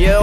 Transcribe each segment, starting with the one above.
yo.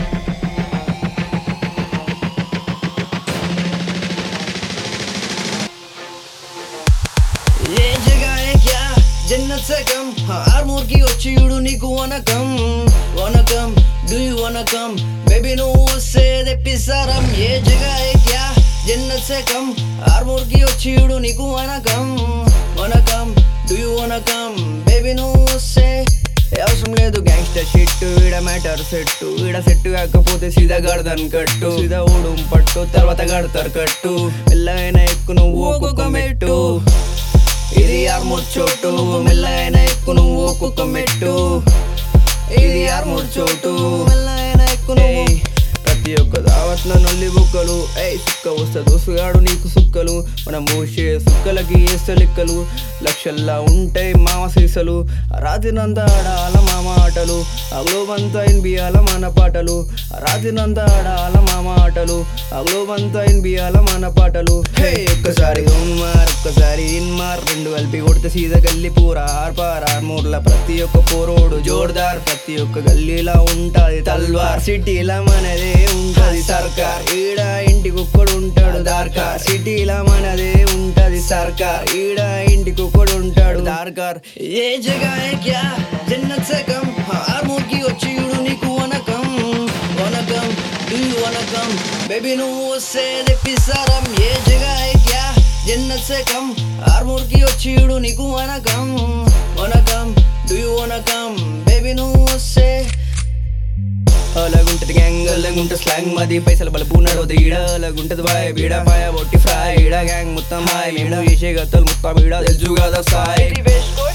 ये जगह है क्या जन्नत से कम आर्मूर की వచ్చి చూడు నీకు వనకం వనకం డూ యూ వనకం బేబీ నువ్వు వస్తే తెప్పిస్తారం ఏ జగह है क्या जन्नत से कम ఆర్మూర్ కి వచ్చి చూడు నీకు వనకం వనకం డూ యూ వనకం బేబీ నువ్వు వస్తే ఏ అవసరం లేదు గ్యాంగ్స్టర్ షిట్ ఈడ మ్యాటర్ సెట్ ఈడ సెట్ కాకపోతే సీదా గడదన్ కట్టు సీదా ఊడుం పట్టు తర్వాత గడతారు కట్టు మెల్లైన ఎక్కు నువ్వు ఒక్కొక్క మెట్టు ఇది ఆర్మూర్ చోటు మెల్లైన ఎక్కు నువ్వు ఒక్కొక్క మెట్టు ఇది ఆర్మూర్ చోటు మెల్లైన ఎక్కు నువ్వు ప్రతి ఒక్క దావత్లో నొల్లి బుక్కలు ఏయ్ సుక్క వస్తా దోసుగాడు నీకు సుక్కలు మనం మూసే సుక్కలకి వేస్తే లెక్కలు లక్షల్లా ఉంటాయి మామ సీసలు రాత్రినంతా ఆడాల మామ ఆటలు అగ్లోబంతా ఇన్బియాల మన పాటలు రాత్రినంతా ఆడాల మామ ఆటలు అగ్లోబంతా ఇన్బియాల మన పాటలు హే ఒక్కసారి ఉన్మార్ ఒక్కసారి ఇన్మార్ రెండు కలిపి కొడితే సీదా గల్లి పూర ఆర్పార్ ఆర్మూర్ల ప్రతి ఒక్క పోరోడు జోర్దార్ ప్రతి ఒక్క గల్లీలా ఉంటాది తల్వార్ సిటీలా మనదే ఉంటది సర్కార్ ఈడ ఇంటికి ఒక్కడు ఉంటాడు దార్కార్ సిటీలా మనదే ఉంటది సర్కార్ ఈడ ఇంటికి ఒక్కడు ఉంటాడు దార్కార్ ఏ జగह है क्या जन्नत से कम ఆర్మూర్ కి వచ్చి చూడు నీకు వనకం వనకం డూ యూ వనకం బేబీ నువ్వు వస్తే తెప్పిస్తారం ఏ జగह है क्या जन्नत से कम ఆర్మూర్ కి వచ్చి చూడు నీకు వనకం వనకం డూ యూ వనకం బేబీ నువ్వు వస్తే అలాగుంటది గ్యాంగ్ అలాగుంట స్లాంగ్ మది పైసలు బలపు నడవదు ఈడ అలాగుంటది బాయ్ బీడ పాయ బొట్టి ఫ్రై ఈడ గ్యాంగ్ మొత్తం హాయ్ మేము చేసే గతలు మొత్తం ఈడ తెలుసు కదా సాయ్